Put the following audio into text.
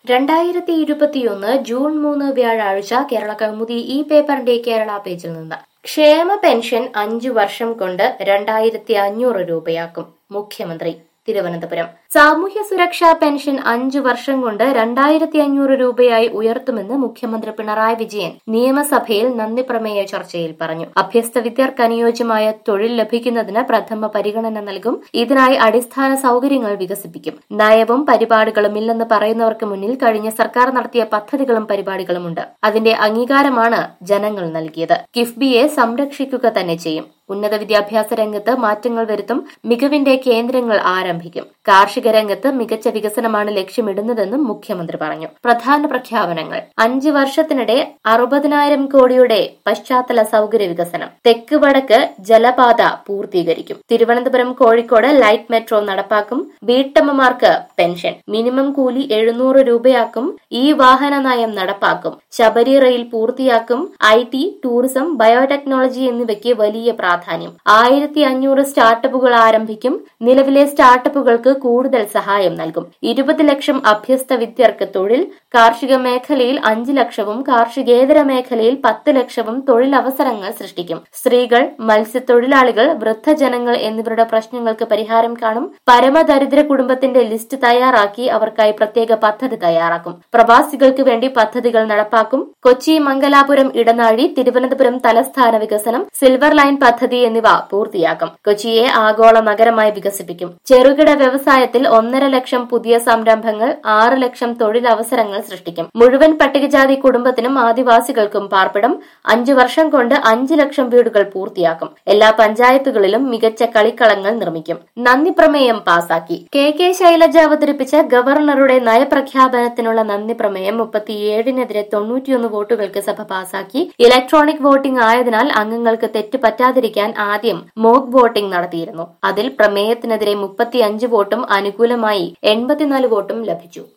രണ്ടായിരത്തി ഇരുപത്തിയൊന്ന് ജൂൺ മൂന്ന് വ്യാഴാഴ്ച കേരള കൗമുദി ഈ പേപ്പറിന്റെ കേരള പേജിൽ നിന്ന് ക്ഷേമ പെൻഷൻ അഞ്ചു വർഷം കൊണ്ട് രണ്ടായിരത്തി അഞ്ഞൂറ് രൂപയാക്കും മുഖ്യമന്ത്രി തിരുവനന്തപുരം സാമൂഹ്യ സുരക്ഷാ പെൻഷൻ അഞ്ചു വർഷം കൊണ്ട് രണ്ടായിരത്തി അഞ്ഞൂറ് രൂപയായി ഉയർത്തുമെന്ന് മുഖ്യമന്ത്രി പിണറായി വിജയൻ നിയമസഭയിൽ നന്ദി പ്രമേയ ചർച്ചയിൽ പറഞ്ഞു അഭ്യസ്ത വിദ്യർക്ക് അനുയോജ്യമായ തൊഴിൽ ലഭിക്കുന്നതിന് പ്രഥമ പരിഗണന നൽകും ഇതിനായി അടിസ്ഥാന സൗകര്യങ്ങൾ വികസിപ്പിക്കും നയവും പരിപാടികളും ഇല്ലെന്ന് പറയുന്നവർക്ക് മുന്നിൽ കഴിഞ്ഞ സർക്കാർ നടത്തിയ പദ്ധതികളും പരിപാടികളുമുണ്ട് അതിന്റെ അംഗീകാരമാണ് ജനങ്ങൾ നൽകിയത് കിഫ്ബിയെ സംരക്ഷിക്കുക തന്നെ ചെയ്യും ഉന്നത വിദ്യാഭ്യാസ രംഗത്ത് മാറ്റങ്ങൾ വരുത്തും മികവിന്റെ കേന്ദ്രങ്ങൾ ആരംഭിക്കും കാർഷിക രംഗത്ത് മികച്ച വികസനമാണ് ലക്ഷ്യമിടുന്നതെന്നും മുഖ്യമന്ത്രി പറഞ്ഞു പ്രധാന പ്രഖ്യാപനങ്ങൾ അഞ്ച് വർഷത്തിനിടെ അറുപതിനായിരം കോടിയുടെ പശ്ചാത്തല സൗകര്യ വികസനം തെക്ക് വടക്ക് ജലപാത പൂർത്തീകരിക്കും തിരുവനന്തപുരം കോഴിക്കോട് ലൈറ്റ് മെട്രോ നടപ്പാക്കും വീട്ടമ്മമാർക്ക് പെൻഷൻ മിനിമം കൂലി എഴുന്നൂറ് രൂപയാക്കും ഈ വാഹന നയം നടപ്പാക്കും ശബരി റെയിൽ പൂർത്തിയാക്കും ഐ ടി ടൂറിസം ബയോടെക്നോളജി എന്നിവയ്ക്ക് വലിയ പ്രാധാന്യം ആയിരത്തി അഞ്ഞൂറ് സ്റ്റാർട്ടപ്പുകൾ ആരംഭിക്കും നിലവിലെ സ്റ്റാർട്ടപ്പുകൾക്ക് കൂടുതൽ സഹായം നൽകും ഇരുപത് ലക്ഷം അഭ്യസ്ത വിദ്യർക്ക് തൊഴിൽ കാർഷിക മേഖലയിൽ അഞ്ച് ലക്ഷവും കാർഷികേതര മേഖലയിൽ പത്ത് ലക്ഷവും തൊഴിലവസരങ്ങൾ സൃഷ്ടിക്കും സ്ത്രീകൾ മത്സ്യത്തൊഴിലാളികൾ വൃദ്ധജനങ്ങൾ എന്നിവരുടെ പ്രശ്നങ്ങൾക്ക് പരിഹാരം കാണും പരമദരിദ്ര കുടുംബത്തിന്റെ ലിസ്റ്റ് തയ്യാറാക്കി അവർക്കായി പ്രത്യേക പദ്ധതി തയ്യാറാക്കും പ്രവാസികൾക്ക് വേണ്ടി പദ്ധതികൾ നടപ്പാക്കും കൊച്ചി മംഗലാപുരം ഇടനാഴി തിരുവനന്തപുരം തലസ്ഥാന വികസനം സിൽവർ ലൈൻ പദ്ധതി എന്നിവ പൂർത്തിയാക്കും കൊച്ചിയെ ആഗോള നഗരമായി വികസിപ്പിക്കും ചെറുകിട വ്യവസായത്തിൽ ഒന്നര ലക്ഷം പുതിയ സംരംഭങ്ങൾ ആറ് ലക്ഷം തൊഴിലവസരങ്ങൾ സൃഷ്ടിക്കും മുഴുവൻ പട്ടികജാതി കുടുംബത്തിനും ആദിവാസികൾക്കും പാർപ്പിടം അഞ്ചു വർഷം കൊണ്ട് അഞ്ച് ലക്ഷം വീടുകൾ പൂർത്തിയാക്കും എല്ലാ പഞ്ചായത്തുകളിലും മികച്ച കളിക്കളങ്ങൾ നിർമ്മിക്കും നന്ദി പ്രമേയം പാസാക്കി കെ കെ ശൈലജ അവതരിപ്പിച്ച ഗവർണറുടെ നയപ്രഖ്യാപനത്തിനുള്ള നന്ദി പ്രമേയം മുപ്പത്തിയേഴിനെതിരെ തൊണ്ണൂറ്റിയൊന്ന് വോട്ടുകൾക്ക് സഭ പാസാക്കി ഇലക്ട്രോണിക് വോട്ടിംഗ് ആയതിനാൽ അംഗങ്ങൾക്ക് തെറ്റ് പറ്റാതിരിക്കാൻ ആദ്യം മോക്ക് വോട്ടിംഗ് നടത്തിയിരുന്നു അതിൽ പ്രമേയത്തിനെതിരെ മുപ്പത്തിയഞ്ച് വോട്ടും അനുകൂലമായി എൺപത്തിനാല് വോട്ടും ലഭിച്ചു